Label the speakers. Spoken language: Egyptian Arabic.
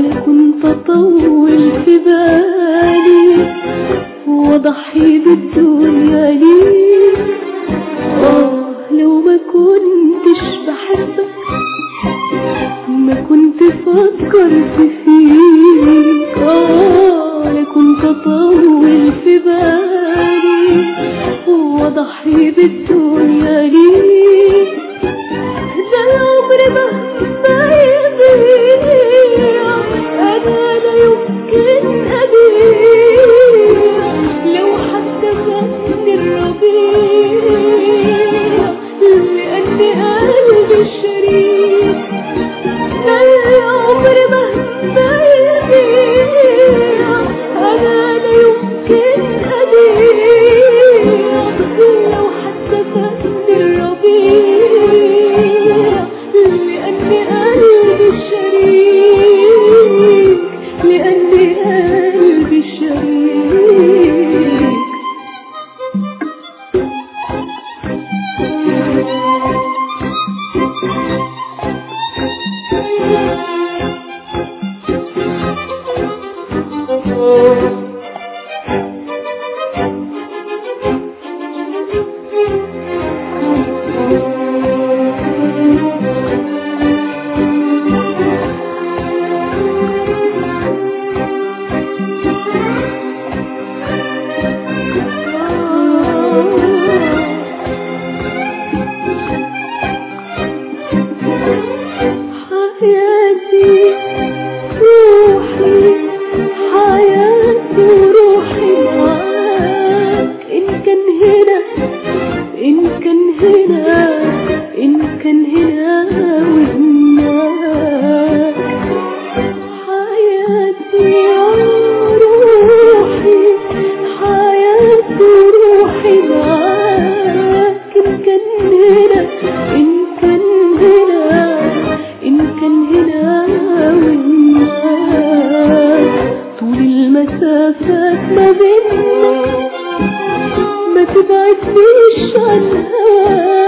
Speaker 1: ولا كنت اطول في بالي واضحي بالدنيا ليك اه لو ما كنتش بحبك ما كنت فكرت فيك اه لا كنت اطول في بالي واضحي بالدنيا ليك ده العمر مهما يضيع انا لا يمكن ابيع لو حتى فات الربيع لان قلبي شريك ده العمر مهما يضيع انا لا يمكن ابيع لو حتى فات الربيع لأن قلبي شريك لأن قلبي شريك حياتي روحي حياتي وروحي معاك إن كان هنا إن كان هنا إن كان هنا وهناك حياتي روحي حياتي وروحي معاك إن كان هنا إن كان هنا إن كان هنا وهناك طول المسافات ما بيننا ما تبعدنيش عن هواك